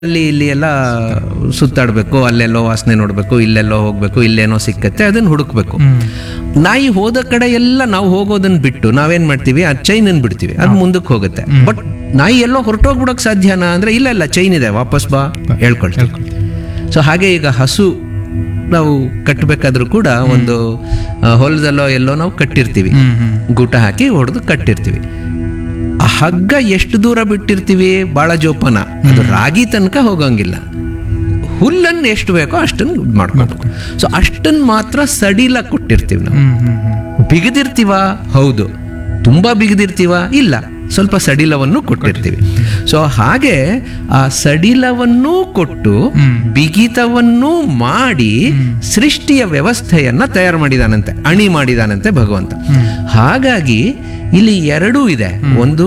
ಅಲ್ಲಿ ಇಲ್ಲಿ ಎಲ್ಲ ಸುತ್ತಾಡಬೇಕು ಅಲ್ಲೆಲ್ಲೋ ವಾಸನೆ ನೋಡಬೇಕು ಇಲ್ಲೆಲ್ಲೋ ಹೋಗ್ಬೇಕು ಇಲ್ಲೇನೋ ಸಿಕ್ಕತ್ತೆ ಅದನ್ನ ಹುಡುಕ್ಬೇಕು ನಾಯಿ ಹೋದ ಕಡೆ ಎಲ್ಲ ನಾವು ಹೋಗೋದನ್ನ ಬಿಟ್ಟು ನಾವೇನ್ ಮಾಡ್ತೀವಿ ಆ ಚೈನ್ ಅನ್ನು ಬಿಡ್ತೀವಿ ಅದು ಮುಂದಕ್ಕೆ ಹೋಗುತ್ತೆ ಬಟ್ ನಾಯಿ ಎಲ್ಲೋ ಹೊರಟೋಗ್ಬಿಡಕ್ ಸಾಧ್ಯನಾ ಅಂದ್ರೆ ಇಲ್ಲ ಇಲ್ಲ ಚೈನ್ ಇದೆ ವಾಪಸ್ ಬಾ ಹೇಳ್ಕೊಳ್ತೀವಿ ಸೊ ಹಾಗೆ ಈಗ ಹಸು ನಾವು ಕಟ್ಟಬೇಕಾದ್ರೂ ಕೂಡ ಒಂದು ಆ, ಹೊಲದಲ್ಲೋ ಎಲ್ಲೋ ನಾವು ಕಟ್ಟಿರ್ತೀವಿ ಗೂಟ ಹಾಕಿ ಹೊಡೆದು ಕಟ್ಟಿರ್ತೀವಿ ಆ ಹಗ್ಗ ಎಷ್ಟು ದೂರ ಬಿಟ್ಟಿರ್ತೀವಿ ಬಾಳ ಜೋಪಾನ ಅದು ರಾಗಿ ತನಕ ಹೋಗಂಗಿಲ್ಲ ಹುಲ್ಲನ್ನು ಎಷ್ಟು ಬೇಕೋ ಅಷ್ಟನ್ನು ಇದ್ ಮಾಡ್ಕೋಬೇಕು ಸೊ ಅಷ್ಟನ್ನು ಮಾತ್ರ ಸಡಿಲ ಕೊಟ್ಟಿರ್ತೀವಿ ನಾವು ಬಿಗದಿರ್ತೀವ ಹೌದು ತುಂಬಾ ಬಿಗದಿರ್ತೀವ ಇಲ್ಲ ಸ್ವಲ್ಪ ಸಡಿಲವನ್ನು ಕೊಟ್ಟಿರ್ತೀವಿ ಸೊ ಹಾಗೆ ಆ ಸಡಿಲವನ್ನೂ ಕೊಟ್ಟು ಬಿಗಿತವನ್ನೂ ಮಾಡಿ ಸೃಷ್ಟಿಯ ವ್ಯವಸ್ಥೆಯನ್ನ ತಯಾರು ಮಾಡಿದಾನಂತೆ ಅಣಿ ಮಾಡಿದಾನಂತೆ ಭಗವಂತ ಹಾಗಾಗಿ ಇಲ್ಲಿ ಎರಡೂ ಇದೆ ಒಂದು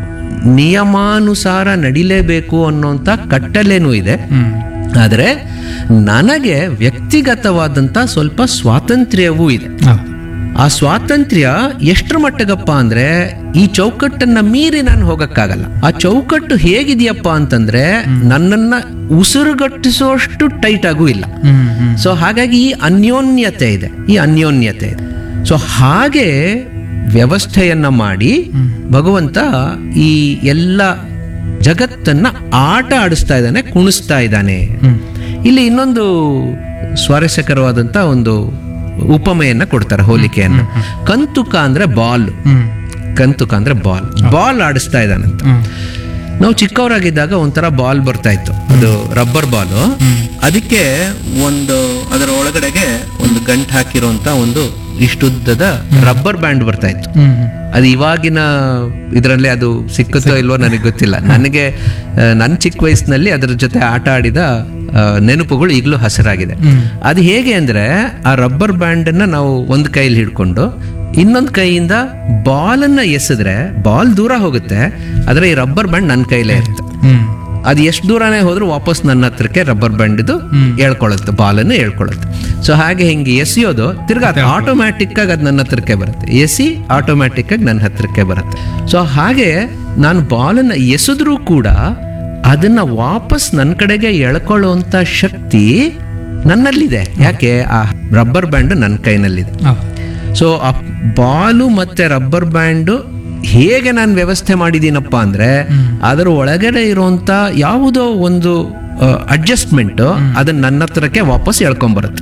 ನಿಯಮಾನುಸಾರ ನಡಿಲೇಬೇಕು ಅನ್ನೋಂಥ ಕಟ್ಟಲೆನೂ ಇದೆ ಆದರೆ ನನಗೆ ವ್ಯಕ್ತಿಗತವಾದಂಥ ಸ್ವಲ್ಪ ಸ್ವಾತಂತ್ರ್ಯವೂ ಇದೆ ಆ ಸ್ವಾತಂತ್ರ್ಯ ಎಷ್ಟರ ಮಟ್ಟಗಪ್ಪ ಅಂದ್ರೆ ಈ ಚೌಕಟ್ಟನ್ನ ಮೀರಿ ನಾನು ಹೋಗಕ್ಕಾಗಲ್ಲ ಆ ಚೌಕಟ್ಟು ಹೇಗಿದೆಯಪ್ಪ ಅಂತಂದ್ರೆ ನನ್ನನ್ನ ಉಸಿರುಗಟ್ಟಿಸುವಷ್ಟು ಟೈಟ್ ಆಗೂ ಇಲ್ಲ ಸೊ ಹಾಗಾಗಿ ಈ ಅನ್ಯೋನ್ಯತೆ ಇದೆ ಈ ಅನ್ಯೋನ್ಯತೆ ಇದೆ ಸೊ ಹಾಗೆ ವ್ಯವಸ್ಥೆಯನ್ನ ಮಾಡಿ ಭಗವಂತ ಈ ಎಲ್ಲ ಜಗತ್ತನ್ನ ಆಟ ಆಡಿಸ್ತಾ ಇದ್ದಾನೆ ಕುಣಿಸ್ತಾ ಇದ್ದಾನೆ ಇಲ್ಲಿ ಇನ್ನೊಂದು ಸ್ವಾರಸ್ಯಕರವಾದಂತ ಒಂದು ಉಪಮೆಯನ್ನ ಕೊಡ್ತಾರೆ ಹೋಲಿಕೆಯನ್ನ ಕಂತುಕ ಅಂದ್ರೆ ಬಾಲ್ ಕಂತುಕ ಅಂದ್ರೆ ಬಾಲ್ ಬಾಲ್ ಆಡಿಸ್ತಾ ಇದ್ದಾನಂತ ನಾವು ಚಿಕ್ಕವರಾಗಿದ್ದಾಗ ಒಂಥರ ಬಾಲ್ ಬರ್ತಾ ಇತ್ತು ಅದು ರಬ್ಬರ್ ಬಾಲು ಅದಕ್ಕೆ ಒಂದು ಅದರ ಒಳಗಡೆಗೆ ಒಂದು ಗಂಟು ಹಾಕಿರುವಂತ ಒಂದು ಇಷ್ಟುದ್ದದ ರಬ್ಬರ್ ಬ್ಯಾಂಡ್ ಬರ್ತಾ ಇತ್ತು ಅದು ಇವಾಗಿನ ಇದರಲ್ಲಿ ಅದು ಸಿಕ್ಕುತ್ತೋ ಇಲ್ವೋ ನನಗೆ ಗೊತ್ತಿಲ್ಲ ನನಗೆ ಆ, ನನ್ನ ಚಿಕ್ಕ ವಯಸ್ಸಿನಲ್ಲಿ ಅದರ ಜೊತೆ ಆಟ ಆಡಿದ ಆ, ನೆನಪುಗಳು ಈಗಲೂ ಹಸಿರಾಗಿದೆ ಅದು ಹೇಗೆ ಅಂದ್ರೆ ಆ ರಬ್ಬರ್ ಬ್ಯಾಂಡ್ ಅನ್ನ ನಾವು ಒಂದು ಕೈಲಿ ಹಿಡ್ಕೊಂಡು ಇನ್ನೊಂದು ಕೈಯಿಂದ ಬಾಲ್ ಅನ್ನ ಎಸೆದ್ರೆ ಬಾಲ್ ದೂರ ಹೋಗುತ್ತೆ ಆದ್ರೆ ಈ ರಬ್ಬರ್ ಬ್ಯಾಂಡ್ ನನ್ನ ಕೈಲೇ ಇರುತ್ತೆ ಅದು ಎಷ್ಟು ದೂರನೇ ಹೋದ್ರೂ ವಾಪಸ್ ನನ್ನ ಹತ್ರಕ್ಕೆ ರಬ್ಬರ್ ಬ್ಯಾಂಡ್ ಇದು ಹೇಳ್ಕೊಳ್ಳುತ್ತೆ ಬಾಲನ್ನು ಹೇಳ್ಕೊಳ್ಳುತ್ತೆ ಸೊ ಹಾಗೆ ಹಿಂಗೆ ಎಸೆಯೋದು ತಿರ್ಗಾ ಆಟೋಮ್ಯಾಟಿಕ್ ಆಗಿ ಅದು ನನ್ನ ಹತ್ರಕ್ಕೆ ಬರುತ್ತೆ ಎಸಿ ಆಟೋಮ್ಯಾಟಿಕ್ ಆಗಿ ನನ್ನ ಹತ್ರಕ್ಕೆ ಬರುತ್ತೆ ಸೊ ಹಾಗೆ ನಾನು ಬಾಲನ್ನು ಎಸೆದ್ರೂ ಕೂಡ ಅದನ್ನ ವಾಪಸ್ ನನ್ನ ಕಡೆಗೆ ಎಳ್ಕೊಳ್ಳುವಂತ ಶಕ್ತಿ ನನ್ನಲ್ಲಿದೆ ಯಾಕೆ ಆ ರಬ್ಬರ್ ಬ್ಯಾಂಡ್ ನನ್ನ ಕೈನಲ್ಲಿದೆ ಸೊ ಆ ಬಾಲು ಮತ್ತೆ ರಬ್ಬರ್ ಬ್ಯಾಂಡು ಹೇಗೆ ನಾನು ವ್ಯವಸ್ಥೆ ಮಾಡಿದ್ದೀನಪ್ಪ ಅಂದ್ರೆ ಅದರ ಒಳಗಡೆ ಇರುವಂತ ಯಾವುದೋ ಒಂದು ಅಡ್ಜಸ್ಟ್ಮೆಂಟ್ ಅದನ್ನ ನನ್ನ ಹತ್ರಕ್ಕೆ ವಾಪಸ್ ಎಳ್ಕೊಂಬರುತ್ತೆ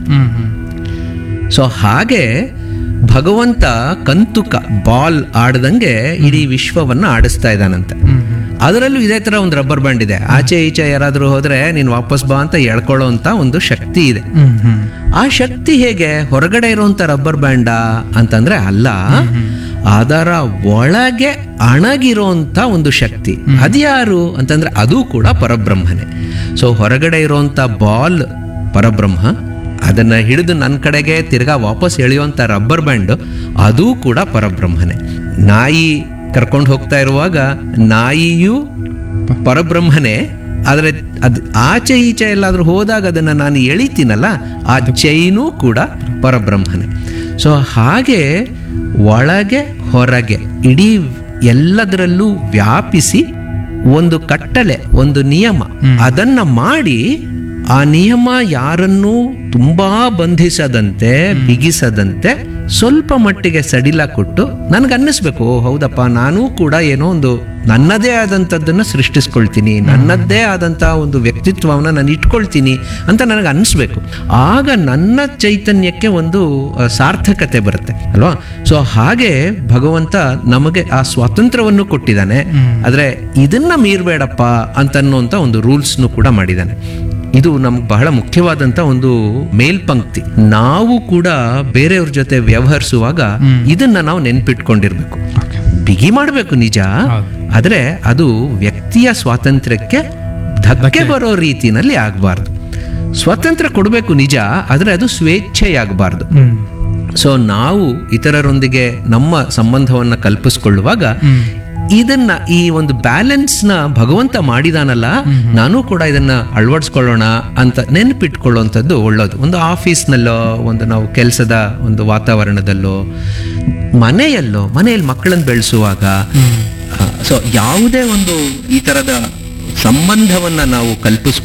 ಸೊ ಹಾಗೆ ಭಗವಂತ ಕಂತುಕ ಬಾಲ್ ಆಡ್ದಂಗೆ ಇಡೀ ವಿಶ್ವವನ್ನ ಆಡಿಸ್ತಾ ಇದ್ದಾನಂತೆ ಅದರಲ್ಲೂ ಇದೇ ತರ ಒಂದು ರಬ್ಬರ್ ಬ್ಯಾಂಡ್ ಇದೆ ಆಚೆ ಈಚೆ ಯಾರಾದ್ರೂ ಹೋದ್ರೆ ನೀನ್ ವಾಪಸ್ ಬಾ ಅಂತ ಎಳ್ಕೊಳ್ಳೋ ಅಂತ ಒಂದು ಶಕ್ತಿ ಇದೆ ಆ ಶಕ್ತಿ ಹೇಗೆ ಹೊರಗಡೆ ಇರುವಂತ ರಬ್ಬರ್ ಬ್ಯಾಂಡ ಅಂತಂದ್ರೆ ಅಲ್ಲ ಅದರ ಒಳಗೆ ಅಣಗಿರುವಂತ ಒಂದು ಶಕ್ತಿ ಅದ್ಯಾರು ಅಂತಂದ್ರೆ ಅದು ಕೂಡ ಪರಬ್ರಹ್ಮನೇ ಸೊ ಹೊರಗಡೆ ಇರುವಂತ ಬಾಲ್ ಪರಬ್ರಹ್ಮ ಅದನ್ನ ಹಿಡಿದು ನನ್ನ ಕಡೆಗೆ ತಿರ್ಗಾ ವಾಪಸ್ ಎಳೆಯುವಂತ ರಬ್ಬರ್ ಬ್ಯಾಂಡ್ ಅದು ಕೂಡ ಪರಬ್ರಹ್ಮನೇ ನಾಯಿ ಕರ್ಕೊಂಡು ಹೋಗ್ತಾ ಇರುವಾಗ ನಾಯಿಯು ಪರಬ್ರಹ್ಮನೇ ಆದರೆ ಅದು ಆಚೆ ಈಚೆ ಎಲ್ಲಾದ್ರೂ ಹೋದಾಗ ಅದನ್ನು ನಾನು ಎಳಿತೀನಲ್ಲ ಆ ಚೈನು ಕೂಡ ಪರಬ್ರಹ್ಮನೇ ಸೊ ಹಾಗೆ ಒಳಗೆ ಹೊರಗೆ ಇಡೀ ಎಲ್ಲದರಲ್ಲೂ ವ್ಯಾಪಿಸಿ ಒಂದು ಕಟ್ಟಲೆ ಒಂದು ನಿಯಮ ಅದನ್ನ ಮಾಡಿ ಆ ನಿಯಮ ಯಾರನ್ನೂ ತುಂಬಾ ಬಂಧಿಸದಂತೆ ಬಿಗಿಸದಂತೆ ಸ್ವಲ್ಪ ಮಟ್ಟಿಗೆ ಸಡಿಲ ಕೊಟ್ಟು ನನಗೆ ಅನ್ನಿಸ್ಬೇಕು ಓ ಹೌದಪ್ಪ ನಾನೂ ಕೂಡ ಏನೋ ಒಂದು ನನ್ನದೇ ಆದಂಥದ್ದನ್ನು ಸೃಷ್ಟಿಸ್ಕೊಳ್ತೀನಿ ನನ್ನದೇ ಆದಂಥ ಒಂದು ವ್ಯಕ್ತಿತ್ವವನ್ನು ನಾನು ಇಟ್ಕೊಳ್ತೀನಿ ಅಂತ ನನಗೆ ಅನ್ನಿಸ್ಬೇಕು ಆಗ ನನ್ನ ಚೈತನ್ಯಕ್ಕೆ ಒಂದು ಆ, ಸಾರ್ಥಕತೆ ಬರುತ್ತೆ ಅಲ್ವಾ ಸೊ ಹಾಗೆ ಭಗವಂತ ನಮಗೆ ಆ ಸ್ವಾತಂತ್ರ್ಯವನ್ನು ಕೊಟ್ಟಿದ್ದಾನೆ ಆದರೆ ಇದನ್ನ ಮೀರ್ಬೇಡಪ್ಪ ಅಂತನ್ನುವಂಥ ಒಂದು ರೂಲ್ಸ್ನು ಕೂಡ ಮಾಡಿದ್ದಾನೆ ಇದು ನಮ್ಗೆ ಬಹಳ ಮುಖ್ಯವಾದಂತ ಒಂದು ಮೇಲ್ಪಂಕ್ತಿ ನಾವು ಕೂಡ ಬೇರೆಯವ್ರ ಜೊತೆ ವ್ಯವಹರಿಸುವಾಗ ಇದನ್ನ ನಾವು ನೆನ್ಪಿಟ್ಕೊಂಡಿರ್ಬೇಕು ಬಿಗಿ ಮಾಡಬೇಕು ನಿಜ ಆದ್ರೆ ಅದು ವ್ಯಕ್ತಿಯ ಸ್ವಾತಂತ್ರ್ಯಕ್ಕೆ ಧಕ್ಕೆ ಬರೋ ರೀತಿನಲ್ಲಿ ಆಗಬಾರ್ದು ಸ್ವಾತಂತ್ರ್ಯ ಕೊಡಬೇಕು ನಿಜ ಆದ್ರೆ ಅದು ಸ್ವೇಚ್ಛೆಯಾಗಬಾರ್ದು ಸೊ ನಾವು ಇತರರೊಂದಿಗೆ ನಮ್ಮ ಸಂಬಂಧವನ್ನ ಕಲ್ಪಿಸ್ಕೊಳ್ಳುವಾಗ ಇದನ್ನ ಈ ಒಂದು ಬ್ಯಾಲೆನ್ಸ್ ನ ಭಗವಂತ ಮಾಡಿದಾನಲ್ಲ ನಾನು ಕೂಡ ಇದನ್ನ ಅಳವಡಿಸ್ಕೊಳ್ಳೋಣ ಅಂತ ನೆನಪಿಟ್ಕೊಳ್ಳುವಂಥದ್ದು ಒಳ್ಳೇದು ಒಂದು ಆಫೀಸ್ನಲ್ಲೋ ಒಂದು ನಾವು ಕೆಲಸದ ಒಂದು ವಾತಾವರಣದಲ್ಲೋ ಮನೆಯಲ್ಲೋ ಮನೆಯಲ್ಲಿ ಮಕ್ಕಳನ್ನು ಬೆಳೆಸುವಾಗ ಸೊ ಯಾವುದೇ ಒಂದು ಈ ತರದ ಸಂಬಂಧವನ್ನ ನಾವು ಕಲ್ಪಿಸ್